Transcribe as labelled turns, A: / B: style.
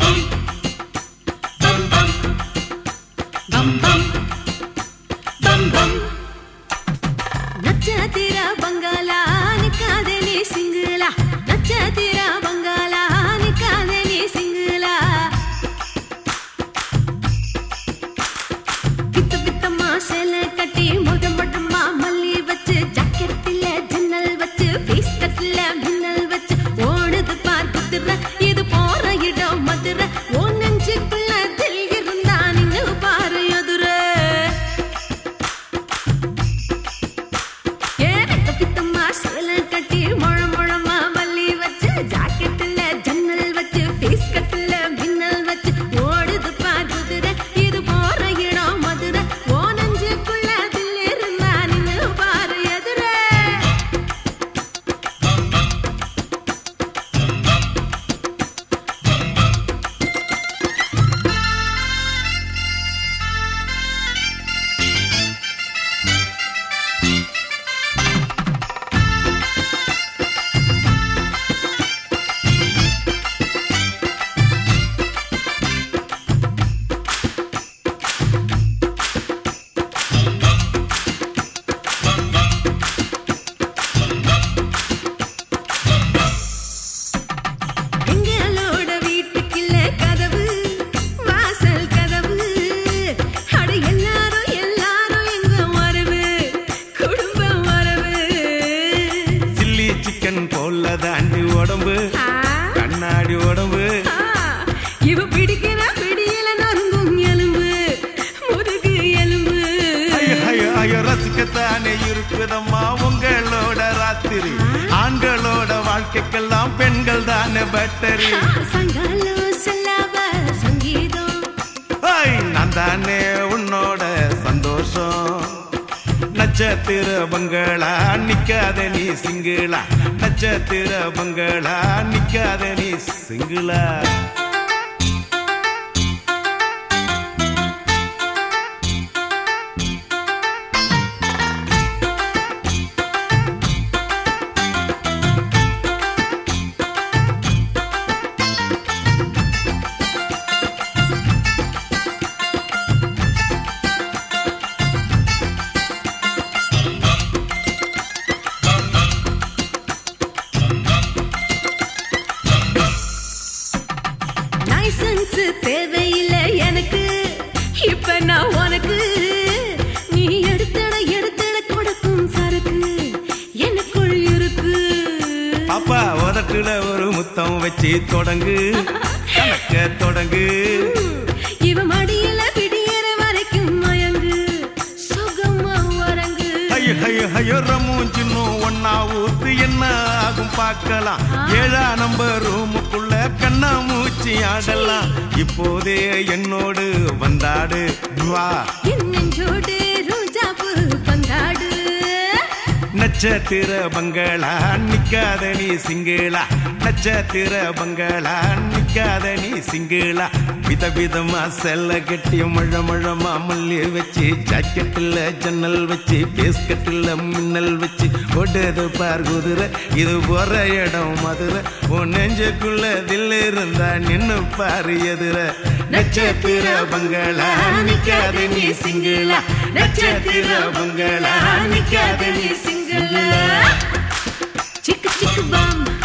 A: நட்சத்திர பங்களா நிக்காதே நீ சிங்கிளா நட்சத்திர பங்களா நிக்காதே நீ சிங்கிளா பித்த பித்தமா சேலை கட்டி முத மொட்டமா மல்லி வச்சு ஜாக்கெட்டில் ஜன்னல் வச்சு ஃபேஸ் கட்டில் மின்னல் வச்சு ஓடுது பார் குதிரை இது போற இடம் மதுரை ஓ நெஞ்சுக்குள்ள தில் இருந்தா நின்னு பாரு எதுரை ஏ பித்த பித்தமா சேலை கட்டி முழ முழமா மல்லி வச்சு ஜாக்கெட்டில் ஜன்னல் வச்சு ஃபேஸ் கட்டில் மின்னல் வச்சு ஓடுது பார் குதிரை இது போற இடம் மதுரை ஓ நெஞ்சுக்குள்ள தில் இருந்தா நின்னு பாரு எதுரை எங்களோட வீட்டுக்குள்ள கதவு வாசல் கதவு அட எல்லாரும் எல்லாரும் எங்க வரவு குடும்பம் வரவு
B: சில்லி சிக்கன் போல தாண்டி உடம்பு
A: ஆ,
B: கண்ணாடி உடம்பு
A: ஆ, இவ பிடிக்கிற பிடியில நொறுங்கும் எலும்பு முதுகு எலும்பு
B: ஐயோ ஐயோ ஐயோ ரசிக்கத்தானே இருக்குதம்மா உங்களோட ராத்திரி ஆண்களோட வாழ்க்கைக்கெல்லாம் பெண்கள் தானே பேட்டரி
A: ஆ, சங்காலம் செல்லாவ சங்கீதம்
B: ஐய், நான் தானே உன்னோட சந்தோஷம் நட்சத்திர பங்களா நிக்காத நீ சிங்கிளா நட்சத்திர பங்களா நிக்காத நீ சிங்கிளா
A: லைசன்ஸ் தேவையில்லை எனக்கு இப்ப நான் உனக்கு நீ எடுத்தட எடுத்தட கொடுக்கும் சரக்கு எனக்குள் இருக்கு
B: பாப்பா உதட்டுல ஒரு முத்தம் வச்சு தொடங்கு கணக்க தொடங்கு
A: இவ மடியில விடியற வரைக்கும் மயங்கு சுகமா வரங்கு
B: ஐயோ ஐயோ ஐயோ ரமும் சின்னும் ஒன்னா ஊத்து என்ன ஆகும் பார்க்கலாம் ஏழா நம்பர் ரூமுக்குள்ள கண்ணா மூச்சு ஆடலாம் இப்போதே என்னோடு வந்தாடு வா
A: என் நெஞ்சோடு ரோஜாப்பு பந்தாடு
B: நட்சத்திர பங்களா நிக்காத நீ சிங்கிளா நட்சத்திர பங்களா நிக்காத நீ சிங்கிளா விதவிதமா செல்ல கட்டி மழ மழமா மல்லி வச்சு ஜாக்கெட்டில் ஜன்னல் வச்சு பேஸ்கட்டில் மின்னல் வச்சு ஓடுது பார் குதிரை இது போற இடம் மதுரை உன் நெஞ்சுக்குள்ள தில் இருந்தா நின்னு பாரு எதிர நட்சத்திர பங்களா நிக்காத நீ சிங்கிளா நட்சத்திர பங்களா நிக்காத நீ
A: சிங்கிளா சிக்கு சிக்கு பாம்